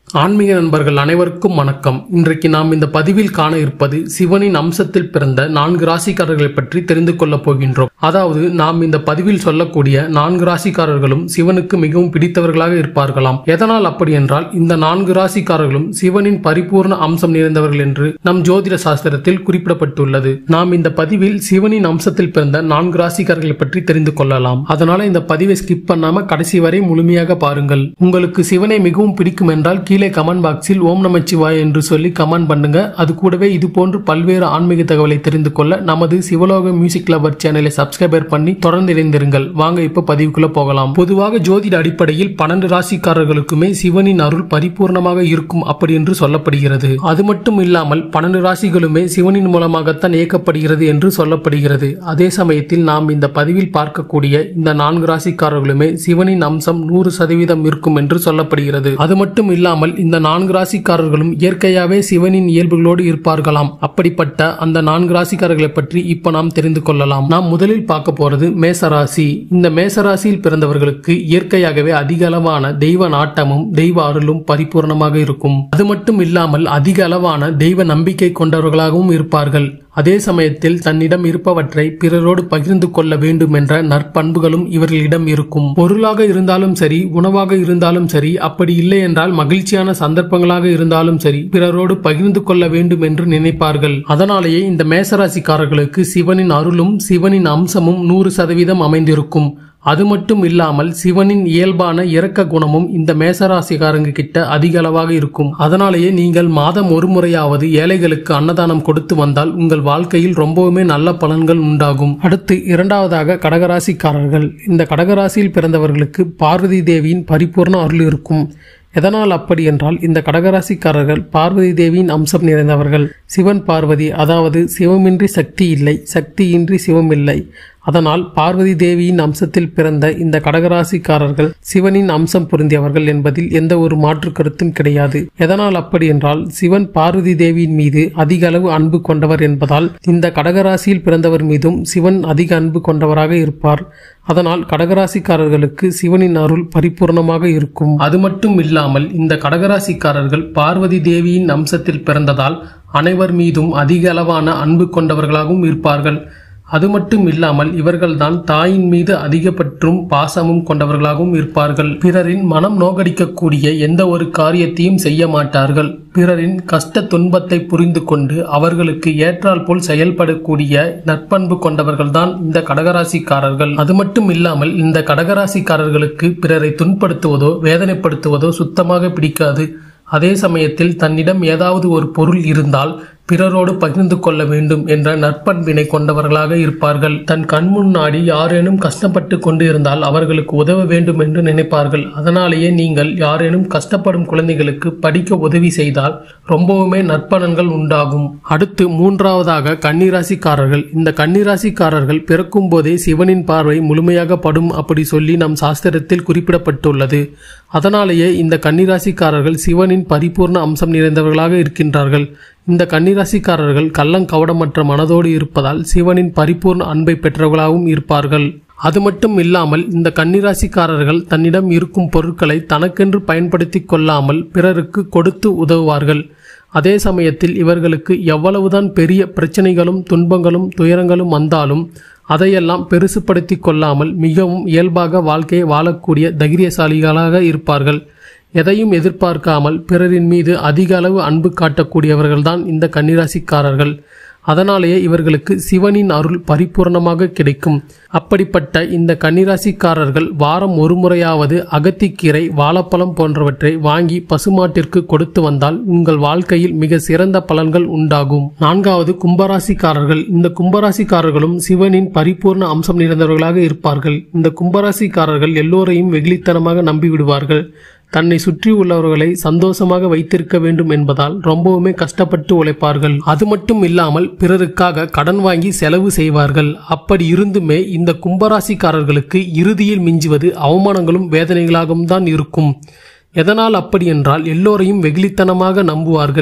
ஆன்மீக நண்பர்கள் அனைவருக்கும் வணக்கம் இன்றைக்கு நாம் இந்த பதிவில் காண இருப்பது சிவனின் அம்சத்தில் பிறந்த நான்கு ராசிக்காரர்களை பற்றி தெரிந்து கொள்ளப் போகின்றோம் அதாவது நாம் இந்த பதிவில் சொல்லக்கூடிய நான்கு ராசிக்காரர்களும் சிவனுக்கு மிகவும் பிடித்தவர்களாக இருப்பார்களாம் எதனால் அப்படி என்றால் இந்த நான்கு ராசிக்காரர்களும் சிவனின் பரிபூர்ண அம்சம் நிறைந்தவர்கள் என்று நம் ஜோதிட சாஸ்திரத்தில் குறிப்பிடப்பட்டுள்ளது நாம் இந்த பதிவில் சிவனின் அம்சத்தில் பிறந்த நான்கு ராசிக்காரர்களை பற்றி தெரிந்து கொள்ளலாம் அதனால இந்த பதிவை ஸ்கிப் பண்ணாம கடைசி வரை முழுமையாக பாருங்கள் உங்களுக்கு சிவனை மிகவும் பிடிக்கும் என்றால் கீழே கமெண்ட் பாக்ஸில் ஓம் நமச்சிவாய் என்று சொல்லி கமெண்ட் பண்ணுங்க அது கூடவே இது போன்று பல்வேறு ஆன்மீக தகவலை தெரிந்து கொள்ள நமது சிவலோக மியூசிக் லவர் சேனலை சப்ஸ்கிரைபர் பண்ணி தொடர்ந்து இணைந்திருங்கள் வாங்க இப்ப பதிவுக்குள்ள போகலாம் பொதுவாக ஜோதிட அடிப்படையில் பன்னெண்டு ராசிக்காரர்களுக்குமே சிவனின் அருள் பரிபூர்ணமாக இருக்கும் அப்படி என்று சொல்லப்படுகிறது அது மட்டும் இல்லாமல் பன்னெண்டு ராசிகளுமே சிவனின் மூலமாகத்தான் இயக்கப்படுகிறது என்று சொல்லப்படுகிறது அதே சமயத்தில் நாம் இந்த பதிவில் பார்க்கக்கூடிய இந்த நான்கு ராசிக்காரர்களுமே சிவனின் அம்சம் நூறு சதவீதம் இருக்கும் என்று சொல்லப்படுகிறது அது மட்டும் இல்லாமல் இந்த நான்கு ராசிக்காரர்களும் இயற்கையாவே சிவனின் இயல்புகளோடு இருப்பார்களாம் அப்படிப்பட்ட அந்த நான்கு ராசிக்காரர்களை பற்றி இப்ப நாம் தெரிந்து கொள்ளலாம் நாம் முதலில் பார்க்க போறது மேசராசி இந்த மேசராசியில் பிறந்தவர்களுக்கு இயற்கையாகவே அதிக அளவான தெய்வ நாட்டமும் தெய்வ அருளும் பரிபூர்ணமாக இருக்கும் அது மட்டும் இல்லாமல் அதிக அளவான தெய்வ நம்பிக்கை கொண்டவர்களாகவும் இருப்பார்கள் அதே சமயத்தில் தன்னிடம் இருப்பவற்றை பிறரோடு பகிர்ந்து கொள்ள வேண்டும் என்ற நற்பண்புகளும் இவர்களிடம் இருக்கும் பொருளாக இருந்தாலும் சரி உணவாக இருந்தாலும் சரி அப்படி இல்லை என்றால் மகிழ்ச்சியான சந்தர்ப்பங்களாக இருந்தாலும் சரி பிறரோடு பகிர்ந்து கொள்ள வேண்டும் என்று நினைப்பார்கள் அதனாலேயே இந்த மேசராசிக்காரர்களுக்கு சிவனின் அருளும் சிவனின் அம்சமும் நூறு சதவீதம் அமைந்திருக்கும் அது மட்டும் இல்லாமல் சிவனின் இயல்பான இரக்க குணமும் இந்த மேசராசிக்காரங்க கிட்ட அதிக அளவாக இருக்கும் அதனாலேயே நீங்கள் மாதம் ஒரு முறையாவது ஏழைகளுக்கு அன்னதானம் கொடுத்து வந்தால் உங்கள் வாழ்க்கையில் ரொம்பவுமே நல்ல பலன்கள் உண்டாகும் அடுத்து இரண்டாவதாக கடகராசிக்காரர்கள் இந்த கடகராசியில் பிறந்தவர்களுக்கு பார்வதி தேவியின் பரிபூர்ண அருள் இருக்கும் எதனால் அப்படி என்றால் இந்த கடகராசிக்காரர்கள் பார்வதி தேவியின் அம்சம் நிறைந்தவர்கள் சிவன் பார்வதி அதாவது சிவமின்றி சக்தி இல்லை சக்தியின்றி சிவம் இல்லை அதனால் பார்வதி தேவியின் அம்சத்தில் பிறந்த இந்த கடகராசிக்காரர்கள் சிவனின் அம்சம் பொருந்தியவர்கள் என்பதில் எந்த ஒரு மாற்று கருத்தும் கிடையாது எதனால் அப்படி என்றால் சிவன் பார்வதி தேவியின் மீது அதிக அளவு அன்பு கொண்டவர் என்பதால் இந்த கடகராசியில் பிறந்தவர் மீதும் சிவன் அதிக அன்பு கொண்டவராக இருப்பார் அதனால் கடகராசிக்காரர்களுக்கு சிவனின் அருள் பரிபூர்ணமாக இருக்கும் அது மட்டும் இல்லாமல் இந்த கடகராசிக்காரர்கள் பார்வதி தேவியின் அம்சத்தில் பிறந்ததால் அனைவர் மீதும் அதிக அளவான அன்பு கொண்டவர்களாகவும் இருப்பார்கள் அது மட்டும் இல்லாமல் இவர்கள்தான் தாயின் மீது அதிக பற்றும் பாசமும் கொண்டவர்களாகவும் இருப்பார்கள் பிறரின் மனம் நோகடிக்கக்கூடிய எந்த ஒரு காரியத்தையும் செய்ய மாட்டார்கள் பிறரின் கஷ்ட துன்பத்தை புரிந்து கொண்டு அவர்களுக்கு ஏற்றால் போல் செயல்படக்கூடிய நற்பண்பு கொண்டவர்கள்தான் இந்த கடகராசிக்காரர்கள் அது மட்டும் இல்லாமல் இந்த கடகராசிக்காரர்களுக்கு பிறரை துன்படுத்துவதோ வேதனைப்படுத்துவதோ சுத்தமாக பிடிக்காது அதே சமயத்தில் தன்னிடம் ஏதாவது ஒரு பொருள் இருந்தால் பிறரோடு பகிர்ந்து கொள்ள வேண்டும் என்ற நற்பண்பினை கொண்டவர்களாக இருப்பார்கள் தன் கண் முன்னாடி யாரேனும் கஷ்டப்பட்டு கொண்டு இருந்தால் அவர்களுக்கு உதவ வேண்டும் என்று நினைப்பார்கள் அதனாலேயே நீங்கள் யாரேனும் கஷ்டப்படும் குழந்தைகளுக்கு படிக்க உதவி செய்தால் ரொம்பவுமே நற்பலன்கள் உண்டாகும் அடுத்து மூன்றாவதாக கன்னிராசிக்காரர்கள் இந்த கன்னிராசிக்காரர்கள் பிறக்கும் போதே சிவனின் பார்வை முழுமையாக படும் அப்படி சொல்லி நம் சாஸ்திரத்தில் குறிப்பிடப்பட்டுள்ளது அதனாலேயே இந்த கன்னிராசிக்காரர்கள் சிவனின் பரிபூர்ண அம்சம் நிறைந்தவர்களாக இருக்கின்றார்கள் இந்த கன்னிராசிக்காரர்கள் கள்ளங்கவடமற்ற மனதோடு இருப்பதால் சிவனின் பரிபூர்ண அன்பை பெற்றவர்களாகவும் இருப்பார்கள் அது மட்டும் இல்லாமல் இந்த கன்னிராசிக்காரர்கள் தன்னிடம் இருக்கும் பொருட்களை தனக்கென்று பயன்படுத்தி கொள்ளாமல் பிறருக்கு கொடுத்து உதவுவார்கள் அதே சமயத்தில் இவர்களுக்கு எவ்வளவுதான் பெரிய பிரச்சனைகளும் துன்பங்களும் துயரங்களும் வந்தாலும் அதையெல்லாம் பெருசுப்படுத்தி கொள்ளாமல் மிகவும் இயல்பாக வாழ்க்கையை வாழக்கூடிய தைரியசாலிகளாக இருப்பார்கள் எதையும் எதிர்பார்க்காமல் பிறரின் மீது அதிக அளவு அன்பு காட்டக்கூடியவர்கள்தான் இந்த கன்னிராசிக்காரர்கள் அதனாலேயே இவர்களுக்கு சிவனின் அருள் பரிபூர்ணமாக கிடைக்கும் அப்படிப்பட்ட இந்த கன்னிராசிக்காரர்கள் வாரம் ஒரு முறையாவது அகத்திக்கீரை வாழைப்பழம் போன்றவற்றை வாங்கி பசுமாட்டிற்கு கொடுத்து வந்தால் உங்கள் வாழ்க்கையில் மிக சிறந்த பலன்கள் உண்டாகும் நான்காவது கும்பராசிக்காரர்கள் இந்த கும்பராசிக்காரர்களும் சிவனின் பரிபூர்ண அம்சம் நிறைந்தவர்களாக இருப்பார்கள் இந்த கும்பராசிக்காரர்கள் எல்லோரையும் வெகுளித்தனமாக நம்பிவிடுவார்கள் தன்னை சுற்றி உள்ளவர்களை சந்தோஷமாக வைத்திருக்க வேண்டும் என்பதால் ரொம்பவுமே கஷ்டப்பட்டு உழைப்பார்கள் அது மட்டும் இல்லாமல் பிறருக்காக கடன் வாங்கி செலவு செய்வார்கள் அப்படி இருந்துமே இந்த கும்பராசிக்காரர்களுக்கு இறுதியில் மிஞ்சுவது அவமானங்களும் வேதனைகளாகவும் தான் இருக்கும் எதனால் அப்படி என்றால் எல்லோரையும் வெகுளித்தனமாக நம்புவார்கள்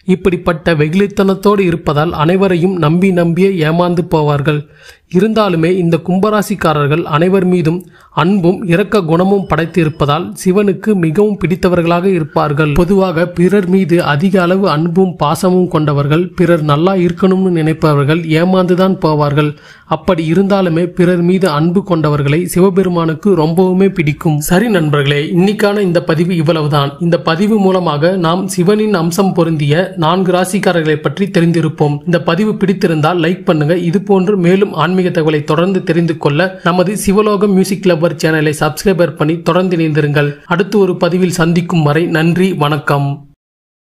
இப்படிப்பட்ட வெகுளித்தனத்தோடு இருப்பதால் அனைவரையும் நம்பி நம்பியே ஏமாந்து போவார்கள் இருந்தாலுமே இந்த கும்பராசிக்காரர்கள் அனைவர் மீதும் அன்பும் இரக்க குணமும் படைத்து இருப்பதால் சிவனுக்கு மிகவும் பிடித்தவர்களாக இருப்பார்கள் பொதுவாக பிறர் மீது அதிக அளவு அன்பும் பாசமும் கொண்டவர்கள் பிறர் நல்லா இருக்கணும்னு நினைப்பவர்கள் ஏமாந்துதான் போவார்கள் அப்படி இருந்தாலுமே பிறர் மீது அன்பு கொண்டவர்களை சிவபெருமானுக்கு ரொம்பவுமே பிடிக்கும் சரி நண்பர்களே இன்னைக்கான இந்த பதிவு இவ்வளவுதான் இந்த பதிவு மூலமாக நாம் சிவனின் அம்சம் பொருந்திய நான்கு ராசிக்காரர்களை பற்றி தெரிந்திருப்போம் இந்த பதிவு பிடித்திருந்தால் லைக் பண்ணுங்க இது போன்று மேலும் ஆன்மீக தகவலை தொடர்ந்து தெரிந்து கொள்ள நமது சிவலோகம் மியூசிக் லவர் சேனலை சப்ஸ்கிரைபர் பண்ணி தொடர்ந்து இணைந்திருங்கள் அடுத்து ஒரு பதிவில் சந்திக்கும் வரை நன்றி வணக்கம்